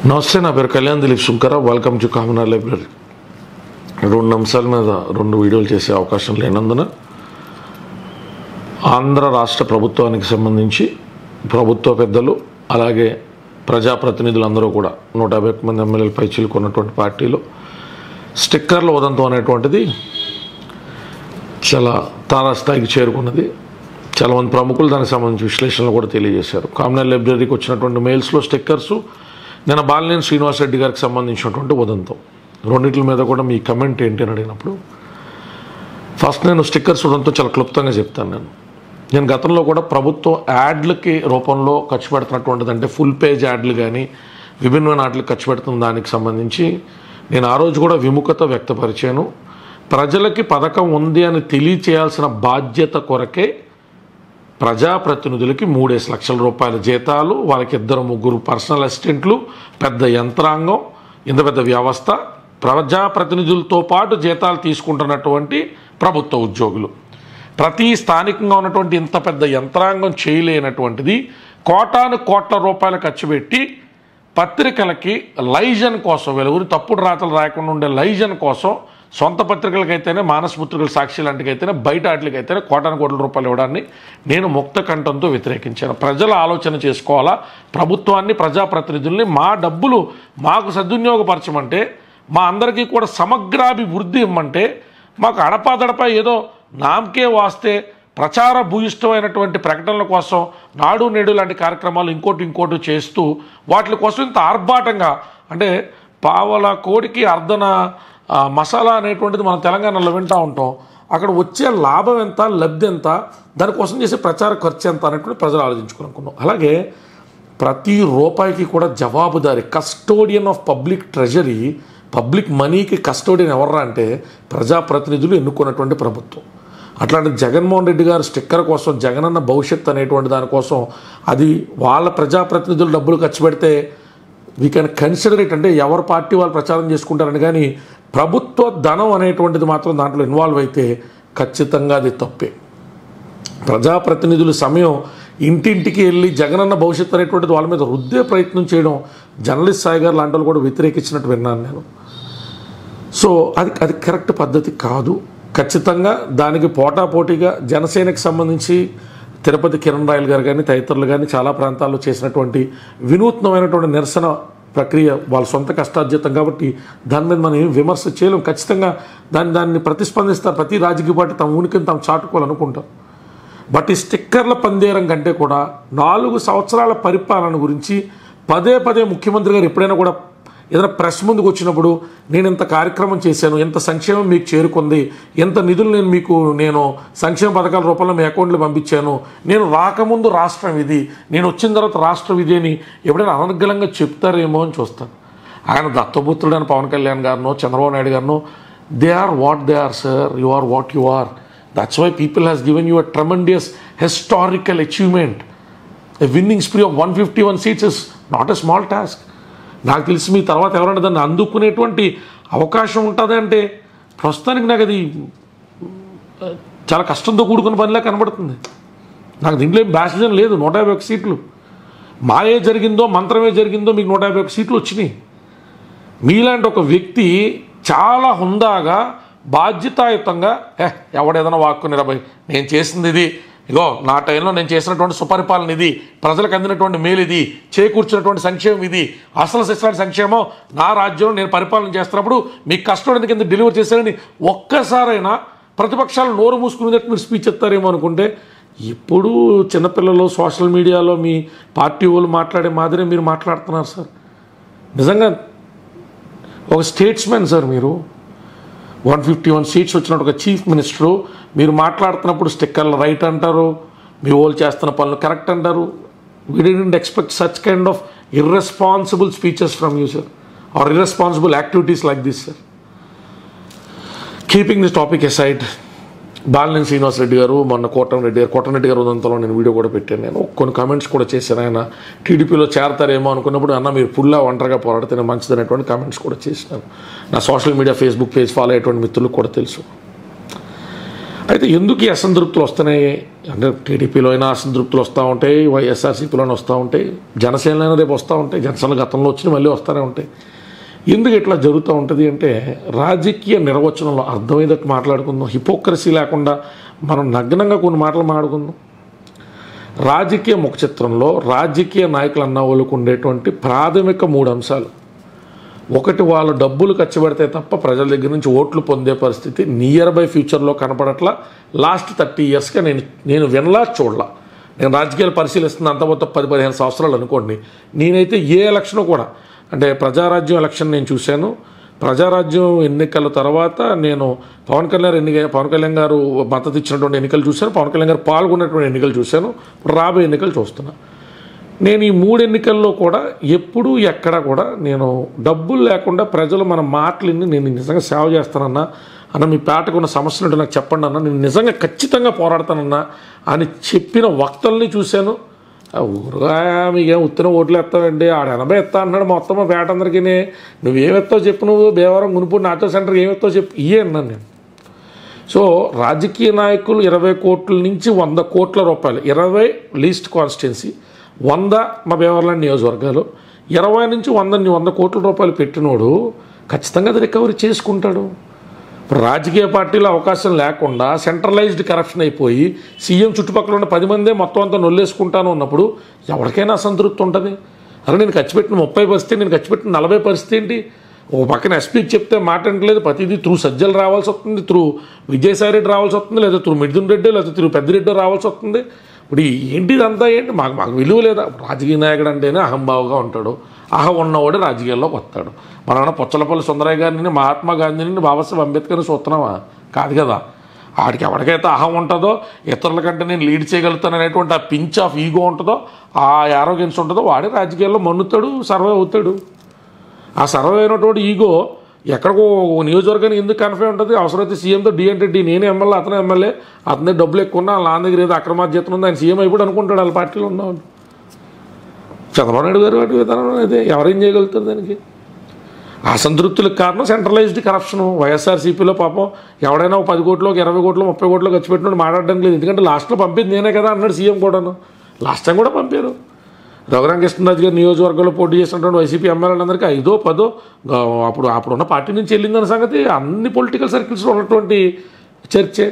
నమస్తే నా పేరు Kalyan Dilip Shunkara welcome to commoner library రెండు అంశాల మీద రెండు వీడియోలు చేసే అవకాశం లేనందున ఆంధ్ర రాష్ట్ర ప్రభుత్వానికి సంబంధించి ప్రభుత్వ పెద్దలు అలాగే ప్రజాప్రతినిధులందరూ కూడా నూట యాభై ఒక్క మంది ఎమ్మెల్యేలు పైచీలకు ఉన్నటువంటి పార్టీలు స్టిక్కర్ల ఉదంతం అనేటువంటిది చాలా తారాస్థాయికి చేరుకున్నది చాలామంది ప్రముఖులు దానికి సంబంధించి విశ్లేషణలు కూడా తెలియజేశారు కామనర్ లైబ్రరీకి వచ్చినటువంటి మెయిల్స్లో స్టిక్కర్సు నిన్న బాలినేని శ్రీనివాసరెడ్డి గారికి సంబంధించినటువంటి ఉదంతం రెండింటి మీద కూడా మీ కమెంట్ ఏంటి అని అడిగినప్పుడు ఫస్ట్ నేను స్టిక్కర్స్ ఉదంతం చాలా క్లుప్తంగా చెప్తాను నేను నేను గతంలో కూడా ప్రభుత్వం యాడ్లకి రూపంలో ఖర్చు పెడుతున్నటువంటిది అంటే ఫుల్ పేజ్ యాడ్లు కానీ విభిన్నమైన వాటికి ఖర్చు పెడుతున్న దానికి సంబంధించి నేను ఆ రోజు కూడా విముఖత వ్యక్తపరిచాను ప్రజలకి పథకం ఉంది అని తెలియచేయాల్సిన బాధ్యత కొరకే ప్రజాప్రతినిధులకి మూడేసి లక్షల రూపాయల జీతాలు వాళ్ళకి ఇద్దరు ముగ్గురు పర్సనల్ అసిస్టెంట్లు పెద్ద యంత్రాంగం ఇంత పెద్ద వ్యవస్థ ప్రజాప్రతినిధులతో పాటు జీతాలు తీసుకుంటున్నటువంటి ప్రభుత్వ ఉద్యోగులు ప్రతి స్థానికంగా ఉన్నటువంటి ఇంత పెద్ద యంత్రాంగం చేయలేనటువంటిది కోటాను కోట్ల రూపాయలు ఖర్చు పెట్టి పత్రికలకి లైజన్ కోసం వెలుగురు తప్పుడు రాతలు రాయకుండా ఉండే లైజన్ కోసం సొంత పత్రికలకైతేనే మానసపుత్రికల సాక్షి లాంటికైతేనే బయట వాటికైతేనే కోటాను కోట్ల రూపాయలు ఇవ్వడాన్ని నేను ముక్త కంఠంతో వ్యతిరేకించాను ప్రజలు ఆలోచన చేసుకోవాలా ప్రభుత్వాన్ని ప్రజాప్రతినిధుల్ని మా డబ్బులు మాకు సద్వినియోగపరచమంటే మా అందరికీ కూడా సమగ్రాభివృద్ధి ఇమ్మంటే మాకు అడపాదడపా ఏదో నామకే వాస్తే ప్రచార భూయిష్టమైనటువంటి ప్రకటనల కోసం నాడు నేడు లాంటి కార్యక్రమాలు ఇంకోటి ఇంకోటి చేస్తూ వాటి కోసం ఇంత ఆర్భాటంగా అంటే పావల కోడికి అర్ధన ఆ, మసాలా అనేటువంటిది మనం తెలంగాణలో వింటూ ఉంటాం అక్కడ వచ్చే లాభం ఎంత లబ్ధి ఎంత దానికోసం చేసే ప్రచార ఖర్చు ఎంత అనేటువంటి ప్రజలు ఆలోచించుకోవాలనుకున్నాం అలాగే ప్రతి రూపాయికి కూడా జవాబుదారి custodian of public treasury public మనీకి కస్టోడియన్ ఎవర్రా అంటే ప్రజాప్రతినిధులు ఎన్నుకున్నటువంటి ప్రభుత్వం అట్లాంటి జగన్మోహన్ రెడ్డి గారు స్టిక్కర్ కోసం జగనన్న భవిష్యత్ అనేటువంటి దానికోసం అది వాళ్ళ ప్రజాప్రతినిధులు డబ్బులు ఖర్చు పెడితే వీ కెన్ కన్సిడర్ ఇట్ అంటే ఎవరి పార్టీ వాళ్ళు ప్రచారం చేసుకుంటారని కానీ ప్రభుత్వ ధనం అనేటువంటిది మాత్రం దాంట్లో ఇన్వాల్వ్ అయితే ఖచ్చితంగా అది తప్పే ప్రజాప్రతినిధుల సమయం ఇంటింటికి వెళ్ళి జగనన్న భవిష్యత్తు అనేటువంటిది వాళ్ళ మీద రుద్దే ప్రయత్నం చేయడం జర్నలిస్ట్ సాయి గారు లాంటి వాళ్ళు కూడా వ్యతిరేకించినట్టు విన్నాను నేను సో అది అది కరెక్ట్ పద్ధతి కాదు ఖచ్చితంగా దానికి పోటాపోటీగా జనసేనకి సంబంధించి తిరుపతి కిరణ్ రాయల్ గారు కానీ తదితరులు కానీ చాలా ప్రాంతాల్లో చేసినటువంటి వినూత్నమైనటువంటి నిరసన ప్రక్రియ వాళ్ళ సొంత కష్టార్జితం కాబట్టి దాని మీద మనం ఏం విమర్శ చేయలేం ఖచ్చితంగా దాన్ని దాన్ని ప్రతిస్పందిస్తారు ప్రతి రాజకీయ పార్టీ తమ ఉనికిని తాము చాటుకోవాలనుకుంటాం బట్ ఈ స్టిక్కర్ల పందేరం కంటే కూడా నాలుగు సంవత్సరాల పరిపాలన గురించి పదే పదే ముఖ్యమంత్రి గారు ఎప్పుడైనా కూడా ఏదైనా ప్రెస్ ముందుకు వచ్చినప్పుడు నేను ఇంత కార్యక్రమం చేశాను ఎంత సంక్షేమం మీకు చేరుకుంది ఎంత నిధులు నేను మీకు నేను సంక్షేమ పథకాల రూపంలో మీ అకౌంట్లో పంపించాను నేను రాకముందు రాష్ట్రం ఇది నేను వచ్చిన తర్వాత రాష్ట్రం ఇది అని ఎప్పుడైనా అనర్గళంగా చెప్తారేమో అని చూస్తాను ఆయన దత్తపుత్రుడైన పవన్ కళ్యాణ్ గారినో చంద్రబాబు నాయుడు గారినో they are what they are sir you are what you are that's why people has given you a tremendous historical achievement a winning spree of one fifty one seats is not a small task నాకు తెలిసి మీ తర్వాత ఎవరైనా దాన్ని అందుకునేటువంటి అవకాశం ఉంటుంది అంటే ప్రస్తుతానికి నాకు అది ఆ, చాలా కష్టంతో కూడుకున్న పనిలా కనబడుతుంది నాకు దీంట్లో ఏం బ్యాసిజన్ లేదు నూట యాభై ఒక్క సీట్లు మాయే జరిగిందో మంత్రమే జరిగిందో మీకు నూట యాభై ఒక్క సీట్లు వచ్చినాయి మీలాంటి ఒక వ్యక్తి చాలా హుందాగా బాధ్యతాయుతంగా ఏ ఎవడేదైనా వాక్కుని రాబాయ్ నేను చేసింది ఇది ఇగో నా టైంలో నేను చేసినటువంటి సుపరిపాలన ఇది ప్రజలకు అందినటువంటి మేలు ఇది చేకూర్చినటువంటి సంక్షేమం ఇది అసలు శిక్షణ సంక్షేమం నా రాజ్యంలో నేను పరిపాలన చేస్తున్నప్పుడు మీకు కష్టం కింద డెలివర్ చేశారని ఒక్కసారైనా ప్రతిపక్షాలు నోరు మూసుకునేటట్టు మీరు స్పీచ్ ఇస్తారేమో అనుకుంటే ఇప్పుడు చిన్నపిల్లలు సోషల్ మీడియాలో మీ పార్టీ వాళ్ళు మాట్లాడే మాదిరే మీరు మాట్లాడుతున్నారు సార్ నిజంగా ఒక స్టేట్స్మెన్ సార్ మీరు వన్ ఫిఫ్టీ వన్ సీట్స్ వచ్చినట్టు ఒక చీఫ్ మినిస్టరు మీరు మాట్లాడుతున్నప్పుడు స్టిక్కర్లు రైట్ అంటారు మీ వాళ్ళు చేస్తున్న పనులు కరెక్ట్ అంటారు we don't expect such kind of irresponsible speeches from you sir are irresponsible activities like this sir keeping this topic aside Balineni Srinivas Reddy గారు మొన్న కోటమిరెడ్డి గారు కోటమిరెడ్డి గారు ఉదంతంలో నేను వీడియో కూడా పెట్టాను నేను కొన్ని కామెంట్స్ కూడా చేశాను ఆయన టీడీపీలో చేరతారేమో అనుకున్నప్పుడు అన్న మీరు ఫుల్లా ఒంటరిగా పోరాడితేనే మంచిదనేటువంటి కామెంట్స్ కూడా చేసినాను నా social media Facebook page follow అయ్యేటువంటి మిత్రులకు కూడా తెలుసు అయితే ఎందుకు ఈ అసంతృప్తులు వస్తున్నాయి అంటే టీడీపీలో అయినా అసంతృప్తులు వస్తూ ఉంటాయి వైఎస్ఆర్సీపీలోనే వస్తూ ఉంటాయి జనసేనలో అయినా రేపు వస్తూ ఉంటాయి జనసేన గతంలో వచ్చి మళ్ళీ వస్తూనే ఉంటాయి ఎందుకు ఇట్లా జరుగుతూ ఉంటుంది అంటే రాజకీయ నిర్వచనంలో అర్థమయ్యేటట్టు మాట్లాడుకుందాం హిపోక్రసీ లేకుండా మనం నగ్నంగా కొన్ని మాటలు మాట్లాడుకుందాం రాజకీయ ముఖ చిత్రంలో రాజకీయ నాయకులు అన్న వాళ్ళకు ఉండేటువంటి ప్రాథమిక మూడు అంశాలు ఒకటి వాళ్ళు డబ్బులు ఖర్చు పెడితే తప్ప ప్రజల దగ్గర నుంచి ఓట్లు పొందే పరిస్థితి నియర్ బై ఫ్యూచర్లో కనపడట్లా లాస్ట్ థర్టీ ఇయర్స్గా నేను నేను వినలా చూడలా నేను రాజకీయాలు పరిశీలిస్తున్న అంత మొత్తం పది పదిహేను సంవత్సరాలు అనుకోండి నేనైతే ఏ ఎలక్షన్ కూడా అంటే ప్రజారాజ్యం ఎలక్షన్ నేను చూశాను ప్రజారాజ్యం ఎన్నికల తర్వాత నేను పవన్ కళ్యాణ్ ఎన్నిక పవన్ కళ్యాణ్ గారు మద్దతు ఇచ్చినటువంటి ఎన్నికలు చూశాను పవన్ కళ్యాణ్ గారు పాల్గొన్నటువంటి ఎన్నికలు చూశాను ఇప్పుడు రాబోయే ఎన్నికలు చూస్తున్నా నేను ఈ మూడు ఎన్నికల్లో కూడా ఎప్పుడూ ఎక్కడ కూడా నేను డబ్బులు లేకుండా ప్రజలు మన మాటలని నేను నిజంగా సేవ చేస్తానన్నా అన్న మీ పేటకు ఉన్న సమస్యలు ఉంటే నాకు చెప్పండి అన్న నేను నిజంగా ఖచ్చితంగా పోరాడతానన్నా అని చెప్పిన వక్తల్ని చూశాను ఆ ఊరుగా మీకేం ఉత్తిన ఓట్లు ఎత్తావండి ఆడ ఎనభై ఎత్తా అన్నాడు మొత్తం మా పేట అందరికీ నువ్వేమెత్తావు చెప్పు నువ్వు భీమవరం మునుపూడి నాటో సెంటర్కి ఏమెత్తావు చెప్పు ఇయే అన్నాను నేను సో రాజకీయ నాయకులు ఇరవై కోట్ల నుంచి వంద కోట్ల రూపాయలు ఇరవై లీస్ట్ కాన్స్టిట్యున్సీ వంద మా భీమవరం నియోజకవర్గాలు ఇరవై నుంచి వంద వంద కోట్ల రూపాయలు పెట్టినోడు ఖచ్చితంగా అది రికవరీ చేసుకుంటాడు ఇప్పుడు రాజకీయ పార్టీలో అవకాశం లేకుండా సెంట్రలైజ్డ్ కరప్షన్ అయిపోయి సీఎం చుట్టుపక్కల ఉన్న పది మందే మొత్తం అంతా నొల్లేసుకుంటాను ఉన్నప్పుడు ఎవరికైనా అసంతృప్తి ఉంటుంది అరే నేను ఖర్చు పెట్టిన ముప్పై పరిస్థితి నేను ఖర్చు పెట్టిన నలభై పరిస్థితి ఏంటి ఓ పక్కన ఎస్పీకి చెప్తే మాట అంటలేదు ప్రతిదీ త్రూ సజ్జలు రావాల్సి వస్తుంది త్రూ విజయసాయి రెడ్డి రావాల్సి వస్తుంది లేదా త్రూ మిథున్ రెడ్డి లేదా త్రూ పెద్దిరెడ్డి రావాల్సి వస్తుంది ఇప్పుడు ఈ ఏంటి ఇదంతా ఏంటి మాకు మాకు విలువ లేదా రాజకీయ నాయకుడు అంటేనే అహంభావుగా ఉంటాడు అహ ఉన్నవాడు రాజకీయాల్లోకి వస్తాడు మన నాన్న పొచ్చలపల్లి సుందరయ్య గారిని మహాత్మా గాంధీని బాబాసాహెబ్ అంబేద్కర్ని చూస్తున్నావా కాదు కదా ఆడికి ఎవరికైతే అహం ఉంటుందో ఇతరుల కంటే నేను లీడ్ చేయగలుగుతాను అనేటువంటి ఆ పించ్ ఆఫ్ ఈగో ఉంటుందో ఆ ఆరోగ్యన్స్ ఉంటుందో వాడే రాజకీయాల్లో మన్నుతాడు సర్వే అవుతాడు ఆ సర్వే అయినటువంటి ఈగో ఎక్కడికో ఓ నియోజకవర్గానికి ఎందుకు కన్ఫై ఉంటుంది అవసరమైతే సీఎంతో డి అంటే డి నేనే ఎమ్మెల్యే అతనే ఎమ్మెల్యే అతనే డబ్బులు ఎక్కువ ఉన్నా వాళ్ళ నాన్న దగ్గర ఏదో అక్రమార్జితం ఉంది ఆయన సీఎం అయిపోయి అనుకుంటాడు వాళ్ళ పార్టీలో ఉన్నాడు చంద్రబాబు నాయుడు గారు వాటి విధానం అయితే ఎవరేం చేయగలుగుతారు దానికి అసంతృప్తులకు కారణం సెంట్రలైజ్డ్ కరప్షన్ వైఎస్ఆర్సీపీలో పాపం ఎవడైనా ఒక పది కోట్లు ఒక ఇరవై కోట్లు ముప్పై కోట్లు ఖర్చు పెట్టినట్టు మాట్లాడడానికి లేదు ఎందుకంటే లాస్ట్లో పంపింది నేనే కదా అన్నాడు సీఎం కూడాను లాస్ట్ టైం కూడా పంపారు రఘురామ కృష్ణరాజు గారు నియోజకవర్గంలో పోటీ చేసినటువంటి వైసీపీ ఎమ్మెల్యేలందరికీ ఐదో పదో గా- అప్పుడు అప్పుడున్న పార్టీ నుంచి వెళ్ళిందన్న సంగతి అన్ని పొలిటికల్ సర్కిల్స్లో ఉన్నటువంటి చర్చే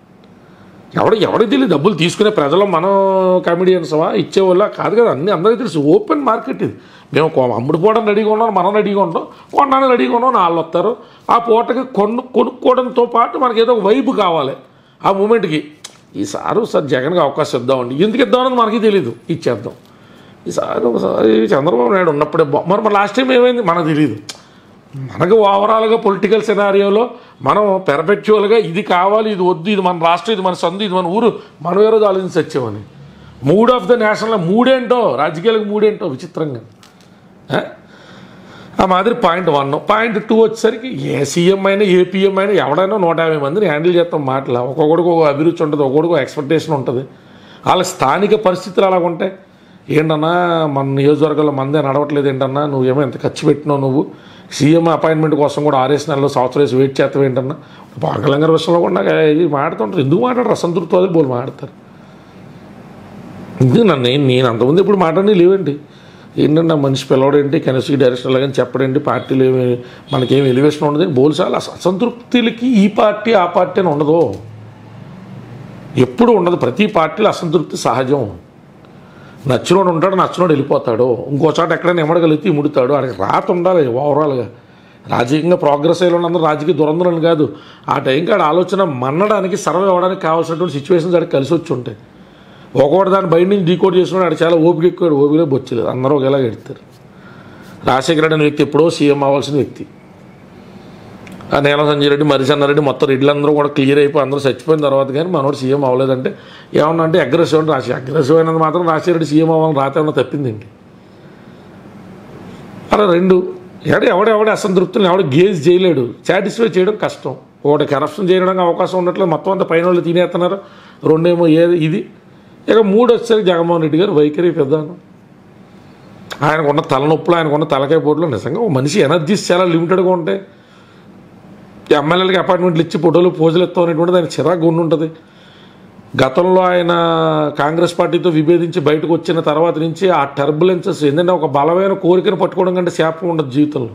ఎవడ ఎవరికి తెలియదు డబ్బులు తీసుకునే ప్రజలు మనం కమెడియన్స్వా ఇచ్చేవాళ్ళ కాదు కదా అన్ని అందరికీ తెలుసు ఓపెన్ మార్కెట్ ఇది మేము కొ- అమ్ముడుపోవడం రెడీగా ఉన్నాం మనం రెడీగా ఉంటాం కొనడానికి రెడీగా ఉన్నాం వాళ్ళు వస్తారు ఆ పూటకి కొను కొనుక్కోవడంతో పాటు మనకి ఏదో ఒక వైబ్ కావాలి ఆ మూమెంట్కి ఈసారి సార్ జగన్కి అవకాశం ఇద్దామండి ఎందుకు ఇద్దామని మనకి తెలియదు ఇచ్చేద్దాం ఈసారి ఒకసారి చంద్రబాబు నాయుడు ఉన్నప్పుడే బా- మరి మరి లాస్ట్ టైం ఏమైంది మనకు తెలియదు మనకు ఓవరాల్గా పొలిటికల్ సినారియోలో మనం పెర్ఫెక్చువల్గా ఇది కావాలి ఇది వద్దు ఇది మన రాష్ట్రం ఇది మన సందు ఇది మన ఊరు మనం ఏ రోజు ఆలోచించి వచ్చామని మూడ్ ఆఫ్ ద నేషనల్ మూడేంటో రాజకీయాలకు మూడేంటో విచిత్రంగా ఆ? ఆ మాదిరి పాయింట్ వన్ పాయింట్ టూ వచ్చేసరికి ఏ సీఎం అయినా ఏ పీఎం అయినా ఎవడైనా నూట యాభై మందిని హ్యాండిల్ చేస్తాం మాటల ఒక్కొక్కడికి ఒక అభిరుచి ఉంటుంది ఒక్కొక్కడికి ఒక ఎక్స్పెక్టేషన్ ఉంటుంది వాళ్ళ స్థానిక పరిస్థితులు అలాగ ఉంటాయి ఏంటన్నా మన నియోజకవర్గంలో మందే నడవట్లేదు ఏంటన్నా నువ్వేమో ఎంత ఖర్చు పెట్టినావు నువ్వు సీఎం అపాయింట్మెంట్ కోసం కూడా ఆర్ఎస్ నెలలో సంవత్సరం వేసి వెయిట్ చేస్తావు ఏంటన్నా పవన్ కళ్యాణ్ గారి విషయంలో కూడా నాకు ఇది మాడుతుంటారు ఎందుకు మాట్లాడరు అసంతృప్తి అది బోలు మాడతారు ఇది నన్ను నేను- నేను అంతకుముందు ఇప్పుడు మాట్లాడి లేవండి ఏంటంటే ఆ మనిషి పిలవడేంటి కనీసం డైరెక్షన్ లాగా చెప్పడేంటి పార్టీలు ఏమి మనకేం ఎలివేషన్ ఉండదు బోల్సాల అసంతృప్తులకి ఈ పార్టీ ఆ పార్టీ అని ఉండదు ఎప్పుడు ఉండదు ప్రతి పార్టీలో అసంతృప్తి సహజం నచ్చినోడు ఉంటాడు నచ్చినోడు వెళ్ళిపోతాడు ఇంకో చోట ఎక్కడైనా ఎమడగలిగితే ముడుతాడు ఆయనకి రాత ఉండాలి ఓవరాల్గా రాజకీయంగా ప్రోగ్రెస్ అయ్యి అందరూ రాజకీయ దురంధరులు కాదు ఆ టైంకి ఆడ ఆలోచన మన్నడానికి సర్వే అవ్వడానికి కావాల్సినటువంటి సిచ్యువేషన్స్ ఆడికి కలిసి వచ్చి ఉంటాయి ఒకటి దాన్ని బయట నుంచి డీకోడ్ చేసినాడు ఆడు చాలా ఓపిక ఎక్కువ ఓపికలో బొచ్చలేదు అందరూ ఒకేలాగా ఎడతారు రాజశేఖర రెడ్డి అనే వ్యక్తి ఎప్పుడో సీఎం అవ్వాల్సిన వ్యక్తి ఆ నీలం సంజయ్ రెడ్డి మరిసన్నారెడ్డి మొత్తం రెడ్లందరూ కూడా క్లియర్ అయిపోయి అందరూ చచ్చిపోయిన తర్వాత కానీ మనోడు సీఎం అవ్వలేదంటే ఏమన్నా అంటే అగ్రెసివ్ అని రాసి అగ్రెసివ్ అయినందుకు మాత్రం రాజశేఖర రెడ్డి సీఎం అవ్వాలని రాత ఏమన్నా తప్పిందండి అలా రెండు ఎవడ ఎవడ ఎవడ అసంతృప్తులు ఎవడ గేజ్ చేయలేడు సాటిస్ఫై చేయడం కష్టం ఒకటి కరప్షన్ చేయడానికి అవకాశం ఉండట్లేదు మొత్తం అంతా పైన వాళ్ళు తినేస్తున్నారు రెండేమో ఏది ఇది ఇక మూడు వచ్చేసరికి జగన్మోహన్ రెడ్డి గారు వైఖరి పెద్దాను ఆయనకున్న తలనొప్పులు ఆయనకున్న తలకాయ పోట్లు నిజంగా ఓ మనిషి ఎనర్జీస్ చాలా లిమిటెడ్గా ఉంటాయి ఎమ్మెల్యేలకి అపాయింట్మెంట్లు ఇచ్చి ఫోటోలు పోజులు ఇస్తాం అనేటువంటిది ఆయన చిరాకు ఉండి ఉంటుంది గతంలో ఆయన కాంగ్రెస్ పార్టీతో విభేదించి బయటకు వచ్చిన తర్వాత నుంచి ఆ టర్బులెన్సెస్ ఏంటంటే ఒక బలమైన కోరికను పట్టుకోవడం కంటే శాపం ఉండదు జీవితంలో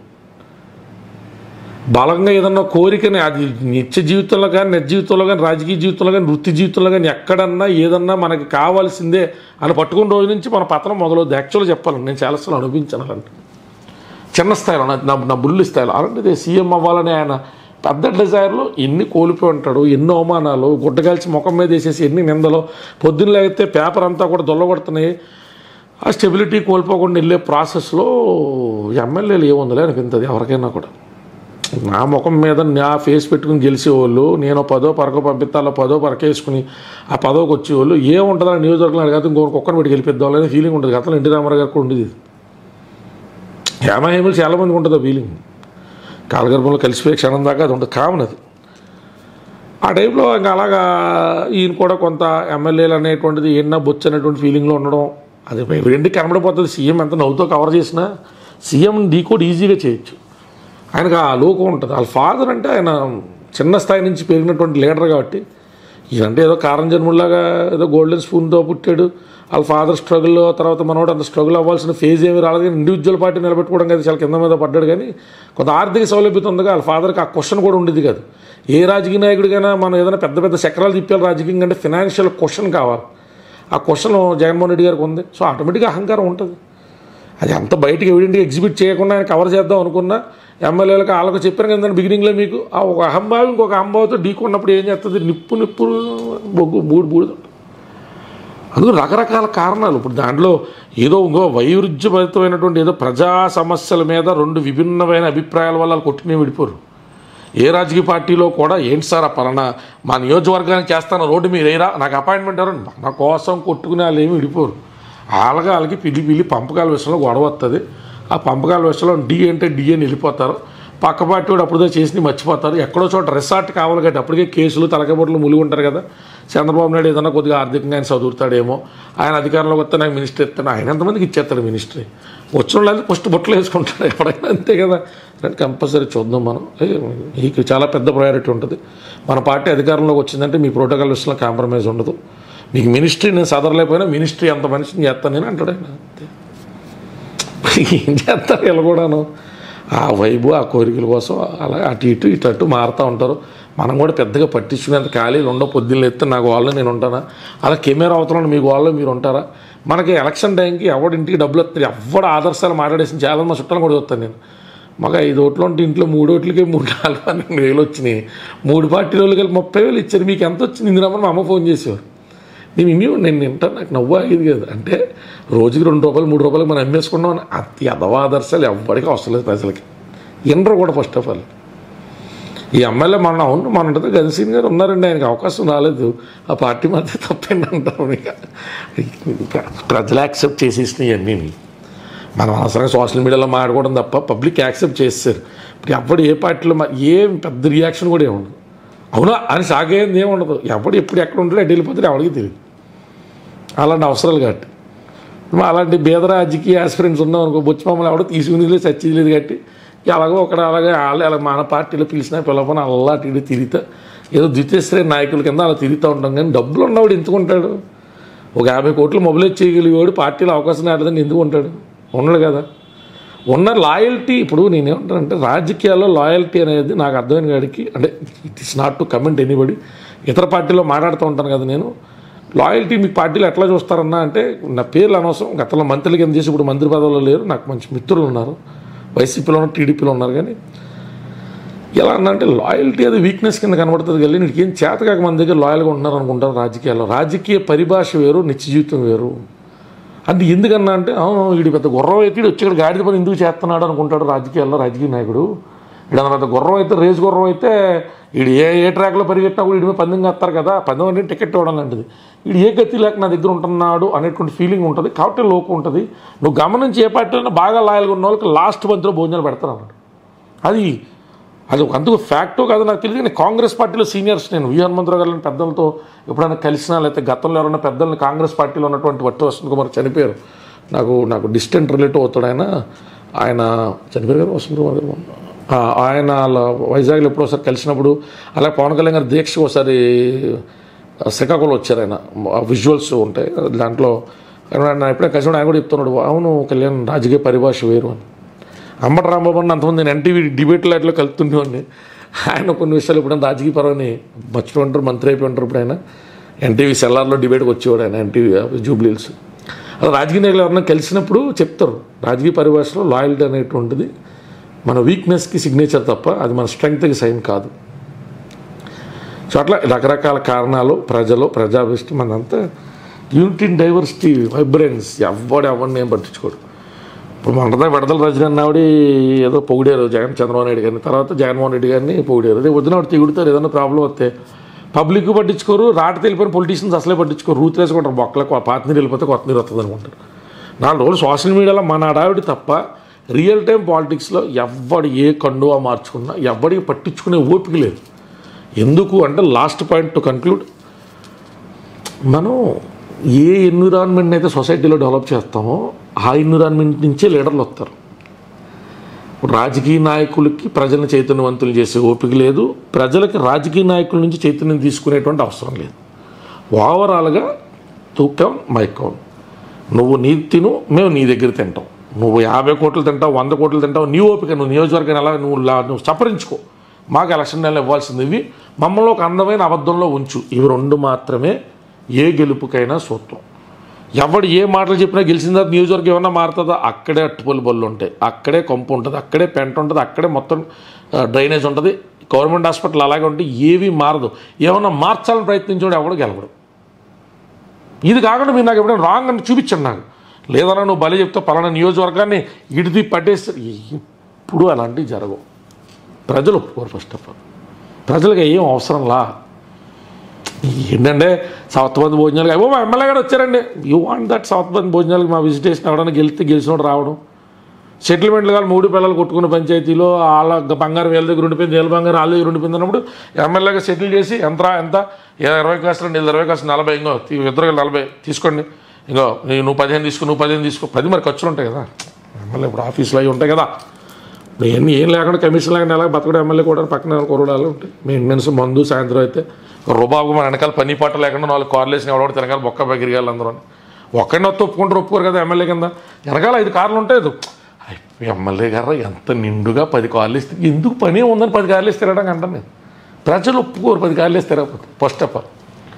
బలంగా ఏదన్నా కోరికని అది నిత్య జీవితంలో కానీ నిజ జీవితంలో కానీ రాజకీయ జీవితంలో కానీ వృత్తి జీవితంలో కానీ ఎక్కడన్నా ఏదన్నా మనకి కావాల్సిందే అని పట్టుకున్న రోజు నుంచి మన పతనం మొదలవుద్ది యాక్చువల్గా చెప్పాలండి నేను చాలాసార్లు అనుభవించాను అలాంటి చిన్న స్థాయిలో నా నా- నా బుల్లి స్థాయిలో అలాంటిది సీఎం అవ్వాలని ఆయన పెద్ద డిజైర్లో ఎన్ని కోల్పోయి ఉంటాడు ఎన్ని అవమానాలు గుడ్డగాల్చి ముఖం మీద వేసేసి ఎన్ని నిందలు పొద్దున్న లేకపోతే పేపర్ అంతా కూడా దొల్లగొడుతున్నాయి ఆ స్టెబిలిటీ కోల్పోకుండా వెళ్ళే ప్రాసెస్లో ఎమ్మెల్యేలు ఏముందిలే అనిపించదు ఎవరికైనా కూడా నా ముఖం మీద నా ఫేస్ పెట్టుకుని గెలిచేవాళ్ళు నేను పదో పరకో పంపిస్తాలో పదో పరక వేసుకుని ఆ పదోకి వచ్చేవాళ్ళు ఏముంటుందో ఆ నియోజకవర్గంలో కాదు ఇంకొక కుక్కను పెట్టి గెలిపిద్దాం అనే ఫీలింగ్ ఉంటుంది గతంలో ఎన్టీ రామారావు గారికి కూడా ఉండేది హేమహేములు చాలా మందికి ఉంటుంది ఆ ఫీలింగ్ కాలగర్భంలో కలిసిపోయే క్షణం దాకా అది ఉంటుంది కామన్ అది ఆ టైంలో ఇంకా అలాగా ఈయన కూడా కొంత ఎమ్మెల్యేలు అనేటువంటిది ఏమన్నా బొచ్చు అనేటువంటి ఫీలింగ్లో ఉండడం అది ఎవిడెంట్ కనబడిపోతుంది సీఎం ఎంత నవ్వుతో కవర్ చేసినా సీఎం డీకోడ్ ఈజీగా చేయొచ్చు ఆయనకు ఆ లోకం ఉంటుంది వాళ్ళ ఫాదర్ అంటే ఆయన చిన్న స్థాయి నుంచి పెరిగినటువంటి లీడర్ కాబట్టి ఈయనంటే ఏదో కారం జన్ముల్లాగా ఏదో గోల్డెన్ స్పూన్తో పుట్టాడు వాళ్ళ ఫాదర్ స్ట్రగుల్ తర్వాత మనోడు అంత స్ట్రగుల్ అవ్వాల్సిన ఫేజ్ ఏమి రాలేదు కానీ ఇండివిజువల్ పార్టీ నిలబెట్టుకోవడం కదా చాలా కింద మీద పడ్డాడు కానీ కొంత ఆర్థిక సౌలభ్యత ఉంది వాళ్ళ ఫాదర్కి ఆ క్వశ్చన్ కూడా ఉండేది కాదు ఏ రాజకీయ నాయకుడికైనా మనం ఏదైనా పెద్ద పెద్ద చక్రాలు తిప్పాలి రాజకీయం అంటే ఫినాన్షియల్ క్వశ్చన్ కావాలి ఆ క్వశ్చన్ జగన్మోహన్ రెడ్డి గారికి ఉంది సో ఆటోమేటిక్గా అహంకారం ఉంటుంది అది అంత బయటకు ఎవిడెంట్గా ఎగ్జిబిట్ చేయకుండా ఆయన కవర్ చేద్దాం అనుకున్నా ఎమ్మెల్యేలకు వాళ్ళకు చెప్పాను కదా బిగినింగ్లో మీకు ఆ ఒక అహంభావం ఇంకొక అహంభావంతో ఢీకొన్నప్పుడు ఏం చేస్తుంది నిప్పు నిప్పు బొగ్గు బూడి బూడిద అందుకు రకరకాల కారణాలు ఇప్పుడు దాంట్లో ఏదో ఇంకో వైరుధ్యభరితమైనటువంటి ఏదో ప్రజా సమస్యల మీద రెండు విభిన్నమైన అభిప్రాయాల వల్ల వాళ్ళు కొట్టినే విడిపోరు ఏ రాజకీయ పార్టీలో కూడా ఏంటి సార్ ఆ పలానా మా నియోజకవర్గానికి చేస్తాను రోడ్డు మీరు ఏరా నాకు అపాయింట్మెంట్ ఎవరు మన కోసం కొట్టుకునే వాళ్ళు ఏమి విడిపోరు వాళ్ళకి వాళ్ళకి పిల్లి పిల్లి పంపకాల విషయంలో గొడవ వస్తుంది ఆ పంపకాల విషయంలో డి అంటే డి అని వెళ్ళిపోతారు పక్క పార్టీ వాడు అప్పుడుదో చేసి మర్చిపోతారు ఎక్కడో చోట రిసార్ట్ కావాలి కాబట్టి అప్పటికే కేసులు తలకబొట్లు ములిగి ఉంటారు కదా చంద్రబాబు నాయుడు ఏదైనా కొద్దిగా ఆర్థికంగా ఆయన చదువుతాడేమో ఆయన అధికారంలోకి వస్తే నాకు మినిస్టర్ ఇస్తాను ఆయన ఎంతమందికి ఇచ్చేస్తాడు మినిస్ట్రీ వచ్చిన వాళ్ళు ఫస్ట్ బొట్లు వేసుకుంటాడు ఎప్పుడైనా అంతే కదా రండి కంపల్సరీ చూద్దాం మనం ఏ, మీకు చాలా పెద్ద ప్రయారిటీ ఉంటుంది మన పార్టీ అధికారంలోకి వచ్చిందంటే మీ ప్రోటోకాల్ విషయంలో కాంప్రమైజ్ ఉండదు మీకు మినిస్ట్రీ నేను సదరలేకపోయినా మినిస్ట్రీ అంత మనిషిని చేస్తాను నేను అంటాడు ఆయన అంతే ఏం చేస్తారు వీళ్ళు కూడాను ఆ వైబు ఆ కోరికల కోసం అలా అటు ఇటు ఇటు అటు మారుతూ ఉంటారు మనం కూడా పెద్దగా పట్టించుకునేంత ఖాళీలు ఉండవు పొద్దున్న ఎత్తే నాకు వాళ్ళు నేను ఉంటానా అలా కెమెరా అవతల మీకు వాళ్ళు మీరు ఉంటారా మనకి ఎలక్షన్ టైంకి ఎవడు ఇంటికి డబ్బులు వస్తుంది ఎవడు ఆదర్శాలు మాట్లాడేసి చాలా మా చుట్టాలు కూడా వస్తాను నేను మాకు ఐదు ఓట్లు ఉంటే ఇంట్లో మూడు ఓట్లకి మూడు నాలుగు పన్నెండు వేలు వచ్చినాయి మూడు పార్టీ రోజులు కలిపి ముప్పై వేలు ఇచ్చారు మీకు ఎంత వచ్చింది ఇందులో మా అమ్మ ఫోన్ చేసేవారు నేను ఇన్ని నేను తింటాను నాకు నవ్వు అయ్యేది కదా అంటే రోజుకి రెండు రూపాయలు మూడు రూపాయలు మనం అమ్మేసుకున్నాం అని అతి అదవాదర్శాలు ఎవ్వడికి అవసరం లేదు ప్రజలకి ఇండ్రు కూడా ఫస్ట్ ఆఫ్ ఆల్ ఈ ఎమ్మెల్యే మన అవును మన ఉంటుంది గన్సీన్ గారు ఉన్నారండి ఆయనకి అవకాశం రాలేదు ఆ పార్టీ మధ్య తప్పండి అంటారు ఇక ఇక ప్రజలు యాక్సెప్ట్ చేసేసినాయి అన్నీ మనం అవసరంగా సోషల్ మీడియాలో మాట్లాడుకోవడం తప్ప పబ్లిక్ యాక్సెప్ట్ చేస్తారు ఇప్పుడు ఎవడు ఏ పార్టీలో మా- ఏం పెద్ద రియాక్షన్ కూడా ఏముండదు అవునా అని సాగేది ఏముండదు ఎవడు ఎప్పుడు ఎక్కడ ఉంటాడో ఎటు వెళ్ళిపోతాడు ఎవరికి తెలియదు అలాంటి అవసరాలు కాబట్టి మా అలాంటి బీద రాజకీయ ఆస్పిరెంట్స్ ఉన్నాం అనుకో బొచ్చి మమ్మల్ని ఎవడో తీసుకుని లేదు చచ్చేది లేదు కాబట్టి ఎలాగో ఒకడు అలాగే వాళ్ళు అలా మన పార్టీలో పిలిచినా పిలవని అలా అటు ఇటు తిరుగుతా ఏదో ద్వితీయ శ్రేణి నాయకుల కింద అలా తిరుగుతూ ఉంటాం కానీ డబ్బులు ఉన్నవాడు ఎంచుకుంటాడు ఒక యాభై కోట్లు మొబిలైజ్ చేయగలిగేవాడు పార్టీలో అవకాశం రాలేదని ఎందుకు ఉంటాడు ఉండడు కదా ఉన్న లాయల్టీ ఇప్పుడు నేనేమంటానంటే రాజకీయాల్లో లాయల్టీ అనేది నాకు అర్థమైన కాడికి అంటే it is not to comment anybody ఇతర పార్టీలో మాట్లాడుతూ ఉంటాను కదా నేను లాయల్టీ మీ పార్టీలో ఎట్లా చూస్తారన్నా అంటే నా పేర్లు అనవసరం గతంలో మంత్రులు కింద చేసి ఇప్పుడు మంత్రి పదవుల్లో లేరు నాకు మంచి మిత్రులు ఉన్నారు వైసీపీలో ఉన్నారు టీడీపీలో ఉన్నారు కానీ ఎలా అన్నంటే లాయల్టీ అది వీక్నెస్ కింద కనబడుతుంది కానీ నీకు ఏం చేత కాక మన దగ్గర లాయల్గా ఉన్నారు అనుకుంటారు రాజకీయాల్లో రాజకీయ పరిభాష వేరు నిత్య జీవితం వేరు అంటే ఎందుకన్నా అంటే అవును వీడి పెద్ద గుర్రం అయితే వీడు వచ్చి ఇక్కడ గాడిద పని ఎందుకు చేస్తున్నాడు అనుకుంటాడు రాజకీయాల్లో రాజకీయ నాయకుడు వీడు అంత పెద్ద గుర్రం అయితే రేస్ గుర్రం అయితే వీడు ఏ ఏ ట్రాక్లో పరిగెట్టినా కూడా వీడి మీద పందెం చేస్తారు కదా పందెం అంటే టికెట్ ఇవ్వడం లాంటిది వీడు ఏ గతి లేక నా దగ్గర ఉంటున్నాడు అనేటువంటి ఫీలింగ్ ఉంటుంది కాబట్టి లోకు ఉంటుంది నువ్వు గమనించి ఏ పార్టీలో బాగా లాయల్గా ఉన్న వాళ్ళకి లాస్ట్ బంతిలో భోజనాలు పెడతారు అన్నాడు అది అది ఒక అందుకు ఫ్యాక్టో కాదు నాకు తెలియదు కానీ కాంగ్రెస్ పార్టీలో సీనియర్స్ నేను వి హనుమంతరావు గారిని పెద్దలతో ఎప్పుడైనా కలిసినా లేకపోతే గతంలో ఎవరైనా పెద్దల్ని కాంగ్రెస్ పార్టీలో ఉన్నటువంటి వట్టి వసంత్ కుమార్ చనిపోయారు నాకు నాకు డిస్టెంట్ రిలేటివ్ అవుతాడు ఆయన ఆయన చనిపోయారు కదా వసంత్ కుమార్ గారు ఆ, ఆయన అలా వైజాగ్లో ఎప్పుడో ఒకసారి కలిసినప్పుడు అలా పవన్ కళ్యాణ్ గారి దీక్ష ఒకసారి శ్రీకాకుళం వచ్చారు ఆయన ఆ విజువల్స్ ఉంటాయి దాంట్లో ఆయన ఎప్పుడైనా కలిసినప్పుడు ఆయన కూడా చెప్తున్నాడు అవును కళ్యాణ్ రాజకీయ పరిభాష వేరు అని అంబటి రాంబాబు అన్న అంతమంది నేను ఎన్టీవీ డిబేట్లో అట్లా కలుపుతుండేవాడిని ఆయన కొన్ని విషయాలు ఎప్పుడైనా రాజకీయ పరమని మర్చిపోయి ఉంటారు మంత్రి అయిపోయి ఉంటారు ఇప్పుడు ఆయన ఎన్టీవీ సెల్లార్లో డిబేట్కి వచ్చేవాడు ఆయన ఎన్టీవీ జూబ్లీల్స్ అలా రాజకీయ నాయకులు ఎవరన్నా కలిసినప్పుడు చెప్తారు రాజకీయ పరిభాషలో లాయల్టీ అనేటువంటిది మన వీక్నెస్కి సిగ్నేచర్ తప్ప అది మన స్ట్రెంగ్త్కి సైన్ కాదు సో అట్లా రకరకాల కారణాలు ప్రజలు ప్రజాభిష్టి మనంతా యూనిటీ ఇన్ డైవర్సిటీ వైబ్రెన్స్ ఎవడు ఎవరిని ఏం పట్టించుకోడు ఇప్పుడు మొన్నదా విడతల రజనీ అన్నావిడి ఏదో పొగిడారు జగన్ చంద్రబాబు నాయుడు గారిని తర్వాత జగన్మోహన్ రెడ్డి గారిని పొగిడారు అదే వదిన వాడు తిగుడుతారు ఏదైనా ప్రాబ్లం వస్తే పబ్లిక్ పట్టించుకోరు రాట తెలిపోయిన పొలిటీషియన్స్ అసలే పట్టించుకోరు రూత్ వేసుకుంటారు బొక్కలకు పాత నీరు వెళ్ళిపోతే కొత్త నీరు వస్తుంది అనుకుంటారు నాలుగు రోజులు సోషల్ మీడియాలో మన అడావిడి తప్ప రియల్ టైం పాలిటిక్స్లో ఎవడు ఏ కండువా మార్చుకున్నా ఎవడికి పట్టించుకునే ఓపిక లేదు ఎందుకు అంటే లాస్ట్ పాయింట్ టు కన్క్లూడ్ మనం ఏ ఎన్విరాన్మెంట్ అయితే సొసైటీలో డెవలప్ చేస్తామో ఆ ఎన్విరాన్మెంట్ నుంచే లీడర్లు వస్తారు ఇప్పుడు రాజకీయ నాయకులకి ప్రజలను చైతన్యవంతులు చేసే ఓపిక లేదు ప్రజలకి రాజకీయ నాయకుల నుంచి చైతన్యం తీసుకునేటువంటి అవసరం లేదు ఓవరాల్గా తూకం మైకం నువ్వు నీ తిను మేము నీ దగ్గర తింటాం నువ్వు యాభై కోట్లు తింటావు వంద కోట్లు తింటావు నీ ఓపిక నువ్వు నియోజకవర్గం ఎలా నువ్వు లా- నువ్వు సపరించుకో మాకు ఎలక్షన్ నెలలో ఇవ్వాల్సింది ఇవి మమ్మల్ని ఒక అందమైన అబద్ధంలో ఉంచు ఇవి రెండు మాత్రమే ఏ గెలుపుకైనా సూత్రం ఎవడు ఏ మాటలు చెప్పినా గెలిచిన తర్వాత నియోజకవర్గం ఏమన్నా మారుతుందా అక్కడే అట్టుపల్లి బళ్ళు ఉంటాయి అక్కడే కొంపు ఉంటుంది అక్కడే పెంట ఉంటుంది అక్కడే మొత్తం ఆ, డ్రైనేజ్ ఉంటుంది గవర్నమెంట్ హాస్పిటల్ అలాగే ఉంటే ఏవి మారదు ఏమన్నా మార్చాలని ప్రయత్నించాడు ఎవడు గెలవడు ఇది కాకుండా మీరు నాకు ఎప్పుడైనా రాంగ్ అని చూపించండి నాకు లేదన్నా నువ్వు బలి చెప్తే పలానా నియోజకవర్గాన్ని ఇడిది పట్టేస్తారు ఇప్పుడు అలాంటివి జరగవు ప్రజలు ఒప్పుకోరు ఫస్ట్ ఆఫ్ ఆల్ ప్రజలకు ఏం అవసరంలా ఏంటంటే సౌత్ బంద్ భోజనాలు ఏమో మా ఎమ్మెల్యే గారు వచ్చారండి యూ వాంట్ దట్ సౌత్ బంద్ భోజనాలకి మా విజిటేషన్ ఎవడన్నా గెలిస్తే గెలిచినోడు రావడం సెటిల్మెంట్లు కానీ మూడు పిల్లలు కొట్టుకున్న పంచాయతీలో వాళ్ళ బంగారం వీళ్ళ దగ్గర ఉండిపోయింది వీళ్ళ బంగారం వాళ్ళ దగ్గర ఉండిపోయింది అన్నప్పుడు ఎమ్మెల్యేగా సెటిల్ చేసి ఎంత ఎంత ఇరవై కాసులు వీళ్ళు ఇరవై కాసులు నలభై ఇంకో తీ- ఇద్దరు నలభై తీసుకోండి ఇంకో నీ- నువ్వు పదిహేను తీసుకో నువ్వు పదిహేను తీసుకో పది మరి ఖర్చులు ఉంటాయి కదా ఎమ్మెల్యే ఇప్పుడు ఆఫీసులో అవి ఉంటాయి కదా ఇప్పుడు ఇవన్నీ ఏం లేకుండా కమిషన్ లేకుండా ఎలా బతకడం ఎమ్మెల్యే కూడా పక్కన కొరడాలు ఉంటాయి మెయింటెనెన్స్ మందు సాయంత్రం అయితే రుబాబు మన వెనకాల పని పాట లేకుండా నాలుగు కార్లు వేసిన ఎవడో తిరగాలి బొక్క బెగిరిగాలి అందరూ ఒక్కడిని వస్తే ఒప్పుకుంటారు ఒప్పుకోరు కదా ఎమ్మెల్యే కింద వెనకాల ఐదు కార్లు ఉంటాయి అది. అయ్, ఎమ్మెల్యే గారు ఎంత నిండుగా పది కార్లు ఇస్తే ఎందుకు పని ఉందని పది కార్లు ఇస్తే తిరగడం అంటాను నేను ప్రజలు ఒప్పుకోరు పది కార్లు ఇస్తే తిరగకపోతే ఫస్ట్ ఆఫ్ ఆల్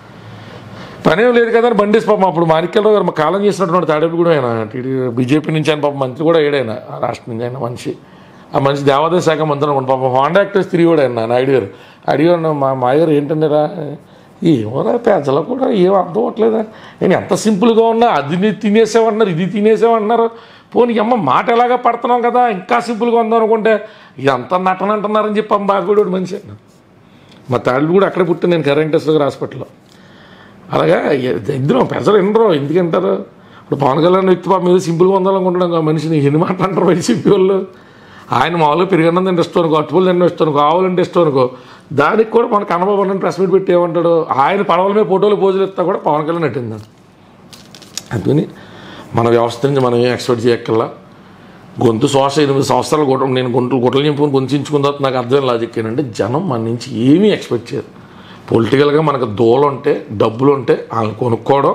పనేం లేదు కదా అని బండేసి పాపం అప్పుడు మాణిక్యరావు గారు మా కాలం చేసినటువంటి తాడేపు కూడా ఆయన టీడీ బీజేపీ నుంచి ఆయన పాపం మంత్రి కూడా ఏడైనా ఆ రాష్ట్రం నుంచి ఆయన మనిషి ఆ మనిషి దేవాదాయ శాఖ మంత్రి అనుకోండి పాపం హాండా యాక్టర్స్ తిరిగి కూడా ఆయన నాయుడు గారు అడిగారు మా మాయగారు ఏంటంటే రా ఏమోరా ప్రజలు కూడా ఏం అర్థం అవ్వట్లేదా నేను ఎంత సింపుల్గా ఉన్నా అది ని- తినేసామన్నారు ఇది తినేసామన్నారు పోనీ అమ్మ మాట ఎలాగా పడుతున్నాం కదా ఇంకా సింపుల్గా ఉందాం అనుకుంటే ఇదంతా నటన అంటున్నారని చెప్పి అమ్మ బాగుడు మనిషి మా తాళ్ళు కూడా అక్కడే పుట్టిన నేను కరెంట్ గారు హాస్పిటల్లో అలాగా ఇద్దరం ప్రజలు వినరు ఎందుకు వింటారు ఇప్పుడు పవన్ కళ్యాణ్ వ్యక్తి పాప మీద సింపుల్గా ఉండాలనుకుంటున్నాం ఆ మనిషిని ఎన్ని మాటలు అంటారు వైసీపీ వాళ్ళు ఆయన మామూలుగా పెరిగన్నం తింటే ఇష్టం అనుకో అట్టుపల్లి తింటే ఇష్టం అనుకో ఆవులంటే ఇష్టం అనుకో దానికి కూడా మన కన్నబాబు అన్న ప్రెస్ మీట్ పెట్టి ఏమంటాడు ఆయన పడవల మీద ఫోటోలు పోజులు ఇస్తా కూడా పవన్ కళ్యాణ్ నటిందాడు అందుకని మన వ్యవస్థ నుంచి మనం ఏం ఎక్స్పెక్ట్ చేయక్కల్లా గొంతు శ్వాస ఎనిమిది సంవత్సరాలు కొట్టడం నేను గొంతులు గుట్టలు నింపుకొని గొంతించుకున్న తర్వాత నాకు అర్థమైన లాజిక్ ఏంటంటే జనం మన నుంచి ఏమీ ఎక్స్పెక్ట్ చేయరు పొలిటికల్గా మనకు దోలు ఉంటే డబ్బులు ఉంటే వాళ్ళని కొనుక్కోవడం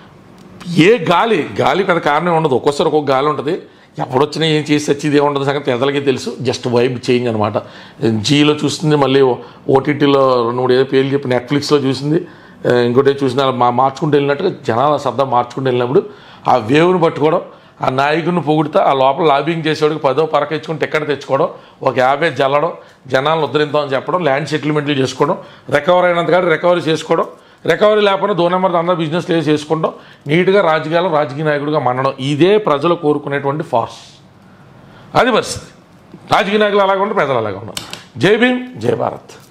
ఏ గాలి గాలి పెద్ద కారణం ఉండదు ఒక్కోసారి ఒక్కొక్క గాలి ఉంటుంది ఎప్పుడొచ్చినా ఏం చేసి వచ్చేది ఏముంటుంది సంగతి పెద్దలకి తెలుసు జస్ట్ వైబ్ చేంజ్ అనమాట జీలో చూస్తుంది మళ్ళీ ఓటీటీలో రెండు మూడు ఏదో పేర్లు చెప్పి నెట్ఫ్లిక్స్లో చూసింది ఆ, ఇంకోటి చూసిన మా మార్చుకుంటూ వెళ్ళినట్టుగా జనాల శబ్దం మార్చుకుంటూ వెళ్ళినప్పుడు ఆ వేవ్ని పట్టుకోవడం ఆ నాయకుడిని పొగుడుతా ఆ లోపల లాబింగ్ చేసేవాడికి పదో పరక ఇచ్చుకుని టికెట్ తెచ్చుకోవడం ఒక యాభై జల్లడం జనాలను ఉద్ధరింతామని చెప్పడం ల్యాండ్ సెటిల్మెంట్లు చేసుకోవడం రికవర్ అయినంత కాదు రికవరీ చేసుకోవడం రికవరీ లేకపోయినా దో నెంబర్ అందరూ బిజినెస్ లేదు చేసుకుంటాం నీట్గా రాజకీయాల్లో రాజకీయ నాయకుడిగా మండడం ఇదే ప్రజలు కోరుకునేటువంటి ఫార్స్ అది పరిస్థితి రాజకీయ నాయకులు అలాగే ఉంటారు ప్రజలు అలాగే ఉన్నారు జై భీమ్ జై భారత్